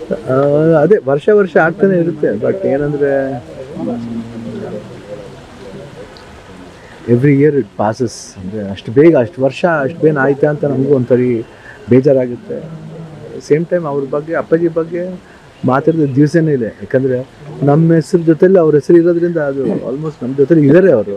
ಆ, ಅದೇ ವರ್ಷ ವರ್ಷ ಆಗ್ತಾನೆ ಇರುತ್ತೆ ಬಟ್ ಏನಂದರೆ ಎವ್ರಿ ಇಯರ್ ಇಟ್ ಪಾಸಸ್ ಅಂದರೆ ಅಷ್ಟು ಬೇಗ ಅಷ್ಟು ವರ್ಷ ಅಷ್ಟು ಬೇಗ ಆಯ್ತಾ ಅಂತ ನಮಗೂ ಒಂಥರ ಬೇಜಾರಾಗುತ್ತೆ ಸೇಮ್ ಟೈಮ್ ಅವ್ರ ಬಗ್ಗೆ ಅಪ್ಪಾಜಿ ಬಗ್ಗೆ ಮಾತಾಡಿದ ದಿವಸನೇ ಇದೆ ಯಾಕಂದರೆ ನಮ್ಮ ಹೆಸ್ರ ಜೊತೆಲಿ ಅವ್ರ ಹೆಸರು ಇರೋದ್ರಿಂದ ಅದು ಆಲ್ಮೋಸ್ಟ್ ನಮ್ಮ ಜೊತೆಲಿ ಇದ್ದಾರೆ ಅವರು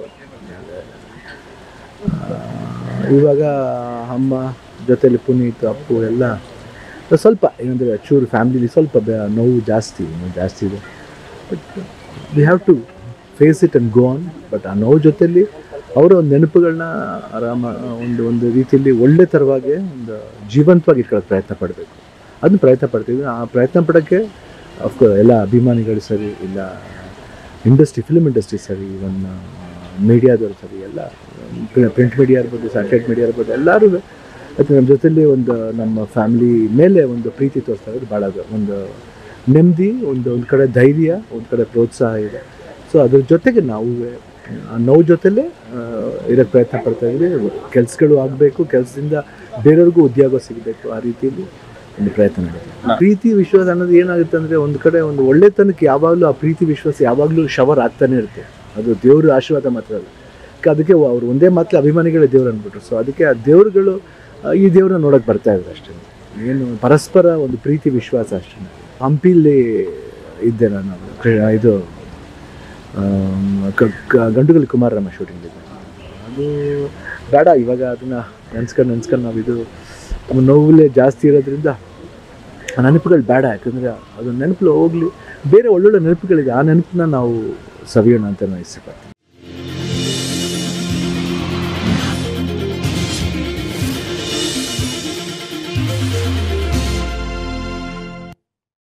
ಇವಾಗ ಅಮ್ಮ ಜೊತೆಲಿ ಪುನೀತ್ ಅಪ್ಪು ಎಲ್ಲ ಸ್ವಲ್ಪ ಏನಂದರೆ ಚೂರು ಫ್ಯಾಮ್ಲಿಲಿ ಸ್ವಲ್ಪ ಬೆ- ನೋವು ಜಾಸ್ತಿ ನೋವು ಜಾಸ್ತಿ ಇದೆ but we have to face it and go on but ಆ ನೋವು ಜೊತೆಲಿ ಅವರ ಒಂದು ನೆನಪುಗಳನ್ನ ಆರಾಮ ಒಂದು ಒಂದು ರೀತಿಯಲ್ಲಿ ಒಳ್ಳೆ ಥರವಾಗಿ ಒಂದು ಜೀವಂತವಾಗಿ ಇಟ್ಕೊಳ್ಳೋಕೆ ಪ್ರಯತ್ನ ಪಡಬೇಕು ಅದನ್ನ ಪ್ರಯತ್ನ ಪಡ್ತೀವಿ ಆ ಪ್ರಯತ್ನ ಪಡೋಕ್ಕೆ ಅಫ್ಕೋರ್ಸ್ ಎಲ್ಲ ಅಭಿಮಾನಿಗಳು ಸರಿ ಇಲ್ಲ ಇಂಡಸ್ಟ್ರಿ ಫಿಲ್ಮ್ ಇಂಡಸ್ಟ್ರಿ ಸರಿ ಇವನ್ ಮೀಡಿಯಾದವ್ರು ಸರಿ ಎಲ್ಲ ಪ್ರಿಂಟ್ ಮೀಡಿಯಾ ಇರ್ಬೋದು ಸ್ಯಾಟಲೈಟ್ ಮೀಡಿಯಾ ಇರ್ಬೋದು ಎಲ್ಲರೂ ಮತ್ತು ನಮ್ಮ ಜೊತೆಲಿ ಒಂದು ನಮ್ಮ ಫ್ಯಾಮಿಲಿ ಮೇಲೆ ಒಂದು ಪ್ರೀತಿ ತೋರಿಸ್ತಾ ಇರೋದು ಭಾಳ ಒಂದು ನೆಮ್ಮದಿ ಒಂದು ಒಂದು ಕಡೆ ಧೈರ್ಯ ಒಂದು ಕಡೆ ಪ್ರೋತ್ಸಾಹ ಇದೆ ಸೊ ಅದ್ರ ಜೊತೆಗೆ ನಾವು ಆ ನೋವು ಜೊತೆಲೇ ಇರೋಕ್ಕೆ ಪ್ರಯತ್ನ ಪಡ್ತಾ ಇದ್ದೀವಿ ಕೆಲಸಗಳು ಆಗಬೇಕು ಕೆಲಸದಿಂದ ಬೇರೆಯವ್ರಿಗೂ ಉದ್ಯೋಗ ಸಿಗಬೇಕು ಆ ರೀತಿಯಲ್ಲಿ ಒಂದು ಪ್ರಯತ್ನ ನಡೆಯುತ್ತೆ ಪ್ರೀತಿ ವಿಶ್ವಾಸ ಅನ್ನೋದು ಏನಾಗುತ್ತೆ ಅಂದರೆ ಒಂದು ಕಡೆ ಒಂದು ಒಳ್ಳೆತನಕ್ಕೆ ಯಾವಾಗಲೂ ಆ ಪ್ರೀತಿ ವಿಶ್ವಾಸ ಯಾವಾಗಲೂ ಶವರ್ ಆಗ್ತಾನೆ ಇರುತ್ತೆ ಅದು ದೇವ್ರ ಆಶೀರ್ವಾದ ಮಾತ್ರ ಅಲ್ಲ ಅದಕ್ಕೆ ಅದಕ್ಕೆ ಅವ್ರು ಒಂದೇ ಮಾತ್ರ ಅಭಿಮಾನಿಗಳೇ ದೇವ್ರು ಅಂದ್ಬಿಟ್ರು ಸೊ ಅದಕ್ಕೆ ಆ ದೇವ್ರುಗಳು ಆ, ಈ ದೇವ್ರನ್ನ ನೋಡೋಕೆ ಬರ್ತಾ ಇದ್ದಾರೆ ಅಷ್ಟೇ ಏನು ಪರಸ್ಪರ ಒಂದು ಪ್ರೀತಿ ವಿಶ್ವಾಸ ಅಷ್ಟೇ ಹಂಪಿಲಿ ಇದ್ದೆ ನಾನು ಕ್ರಿ- ಇದು ಆಮ್, ಕ- ಕ- ಗಂಡುಗಲಿ ಕುಮಾರರಾಮ ಶೂಟಿಂಗ್ ಇದೆ ಅದು ಬೇಡ ಇವಾಗ ಅದನ್ನು ನೆನ್ಸ್ಕೊಂಡು ನೆನ್ಸ್ಕೊಂಡು ನಾವು ಇದು ನಮ್ಮ ನೋವುಲೇ ಜಾಸ್ತಿ ಇರೋದ್ರಿಂದ ಆ ನೆನಪುಗಳು ಬೇಡ ಯಾಕಂದರೆ ಅದು ನೆನಪು ಹೋಗಲಿ ಬೇರೆ ಒಳ್ಳೊಳ್ಳೆ ನೆನಪುಗಳಿದೆ ಆ ನೆನಪನ್ನ ನಾವು ಸವಿಯೋಣ ಅಂತ ನಾನು ಇಷ್ಟಪಡ್ತೀನಿ